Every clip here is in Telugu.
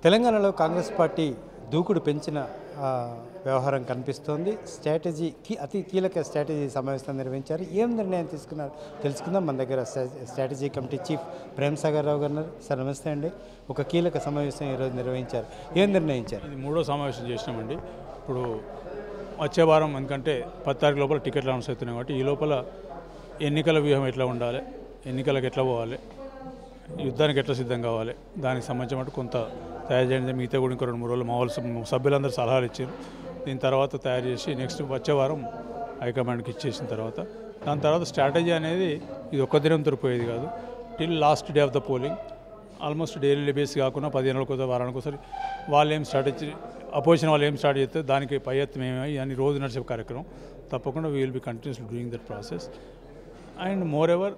తెలంగాణలో కాంగ్రెస్ పార్టీ దూకుడు పెంచిన ఆ, వ్యవహారం కనిపిస్తోంది స్ట్రాటజీకి అతి కీలక స్ట్రాటజీ సమావేశం నిర్వహించారు ఏం నిర్ణయం తీసుకున్నారు తెలుసుకుందాం మన దగ్గర స్ట్రా- strategy committee chief Prem Sagar Rao గారు ఉన్నారు. సార్ నమస్తే అండి ఒక కీలక సమావేశం ఈరోజు నిర్వహించారు ఏం నిర్ణయించారు ఇది మూడో సమావేశం చేసినామండి ఇప్పుడు వచ్చే వారం ఎందుకంటే పది తారీఖు లోపల టికెట్లు అనౌన్స్ అవుతున్నాయి కాబట్టి ఈ లోపల ఎన్నికల వ్యూహం ఎట్లా ఉండాలి ఎన్నికలకు ఎట్లా పోవాలి యుద్ధానికి ఎట్లా సిద్ధం కావాలి దానికి సంబంధించిన మటు కొంత తయారు చేయండి మిగతా కూడా ఇంకో రెండు మూడు రోజులు మా వాళ్ళు సభ్యు- సభ్యులందరూ సలహాలు ఇచ్చారు దీని తర్వాత తయారు చేసి నెక్స్ట్ వచ్చే వారం హైకమాండ్కి ఇచ్చేసిన తర్వాత దాని తర్వాత స్ట్రాటజీ అనేది ఇది ఒక్క దినం తరిపోయేది కాదు till last day of the polling almost daily base కాకుండా పదిహేను రోజులకు ఒకసారి వారానికి ఒకసారి వాళ్ళు ఏం స్ట్రాటజీ అపోజిషన్ వాళ్ళు ఏం స్టార్ట్ చేస్తే దానికి పై ఎత్తు మేమే అని రోజు నడిచే కార్యక్రమం తప్పకుండా we will be continues doing that process and more ever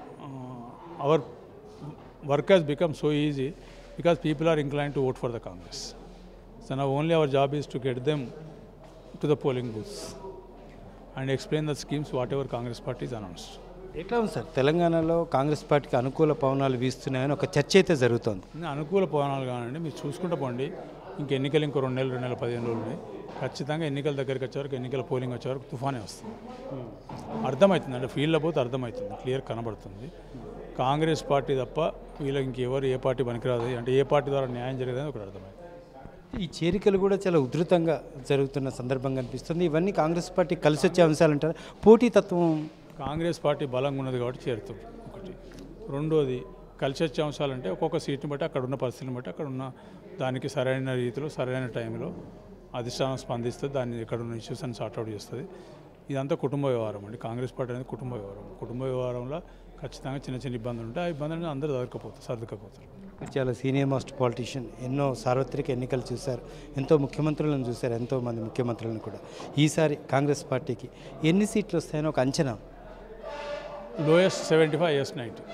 our work has become so easy because people are inclined to vote for the Congress. So now only our job is to get them to the polling booths and explain the schemes whatever Congress party is announced. ఎట్లా ఉంది సార్ తెలంగాణలో కాంగ్రెస్ పార్టీకి అనుకూల పవనాలు వీస్తున్నాయని ఒక చర్చ అయితే జరుగుతోంది ఇంకా అనుకూల పవనాలు కానండి మీరు చూసుకుంటూ పోండి ఇంక ఎన్నికలు ఇంకో రెండు నెలలు రెండు నెలల పదిహేను రోజులు ఉన్నాయి ఖచ్చితంగా ఎన్నికల దగ్గరికి వచ్చే వరకు ఎన్నికల పోలింగ్ వచ్చే వరకు తుఫానే వస్తుంది అర్థమవుతుంది అంటే ఫీల్డ్లో పోతే అర్థమవుతుంది క్లియర్ కనబడుతుంది కాంగ్రెస్ పార్టీ తప్ప వీళ్ళకి ఇంకెవరు ఏ పార్టీ పనికిరాదు అంటే ఏ పార్టీ ద్వారా న్యాయం జరిగేదని ఒకటి అర్థమైంది ఈ చేరికలు కూడా చాలా ఉధృతంగా జరుగుతున్న సందర్భం కనిపిస్తుంది ఇవన్నీ కాంగ్రెస్ పార్టీ కలిసి వచ్చే అంశాలు అంటారు పోటీతత్వం కాంగ్రెస్ పార్టీ బలంగా ఉన్నది కాబట్టి చేరుతుంది ఒకటి రెండోది కలిసి వచ్చే అంశాలు అంటే ఒక్కొక్క సీట్ని బట్టి అక్కడ ఉన్న పరిస్థితిని బట్టి అక్కడ ఉన్న దానికి సరైన రీతిలో సరైన టైంలో అధిష్టానం స్పందిస్తుంది దాన్ని ఇక్కడ ఉన్న ఇష్యూస్ అని సార్ట్అవుట్ చేస్తుంది ఇదంతా కుటుంబ వ్యవహారం అండి కాంగ్రెస్ పార్టీ అనేది కుటుంబ వ్యవహారం కుటుంబ వ్యవహారంలో ఖచ్చితంగా చిన్న చిన్న ఇబ్బందులు ఉంటాయి ఆ ఇబ్బందులను అందరూ దొరకపోతారు సర్దుకపోతారు చాలా సీనియర్ మోస్ట్ పాలిటీషియన్ ఎన్నో సార్వత్రిక ఎన్నికలు చూశారు ఎంతో ముఖ్యమంత్రులను చూశారు ఎంతో మంది ముఖ్యమంత్రులను కూడా ఈసారి కాంగ్రెస్ పార్టీకి ఎన్ని సీట్లు వస్తాయని ఒక అంచనా lowest seventy five as ninety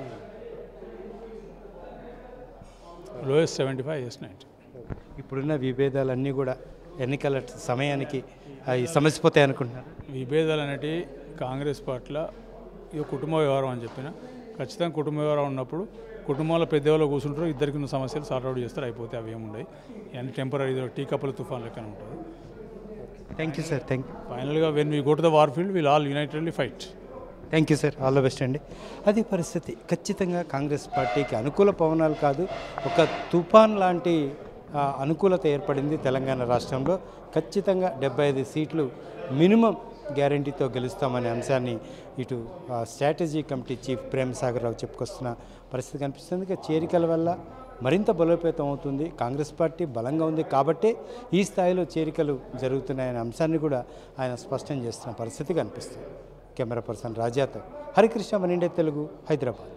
lowest seventy five as ninety ఇప్పుడున్న విభేదాలన్నీ కూడా ఎన్నికల సమయానికి అవి సమసిపోతాయి అనుకుంటున్నారు విభేదాలు అనేటివి కాంగ్రెస్ పార్టీలో ఇది కుటుంబ వ్యవహారం అని చెప్పిన ఖచ్చితంగా కుటుంబ వ్యవహారం ఉన్నప్పుడు కుటుంబంలో పెద్దవాళ్ళు కూర్చుంటారు ఇద్దరికి ఉన్న సమస్యలు సార్ట్ అవుట్ చేస్తారు అయిపోతే అవి ఏముండయి ఇవన్నీ టెంపరీ ఇది టీ కప్పుల తుఫాన్ లెక్కన ఉంటుంది thank you sir thank you ఫైనల్గా when we go to the war field will all unitedly fight thank you sir all the best అండి అది పరిస్థితి ఖచ్చితంగా కాంగ్రెస్ పార్టీకి అనుకూల పవనాలు కాదు ఒక తుఫాన్ లాంటి ఆ, అనుకూలత ఏర్పడింది తెలంగాణ రాష్ట్రంలో ఖచ్చితంగా డెబ్బై ఐదు సీట్లు మినిమం గ్యారంటీతో గెలుస్తామనే అంశాన్ని ఇటు ఆ, strategy committee chief Prem Sagar Rao చెప్పుకొస్తున్న పరిస్థితి కనిపిస్తుంది ఇక చేరికల వల్ల మరింత బలోపేతం అవుతుంది కాంగ్రెస్ పార్టీ బలంగా ఉంది కాబట్టే ఈ స్థాయిలో చేరికలు జరుగుతున్నాయనే అంశాన్ని కూడా ఆయన స్పష్టం చేస్తున్న పరిస్థితి కనిపిస్తుంది కెమెరా పర్సన్ రాజాతో హరికృష్ణ మన ఇండియా తెలుగు హైదరాబాద్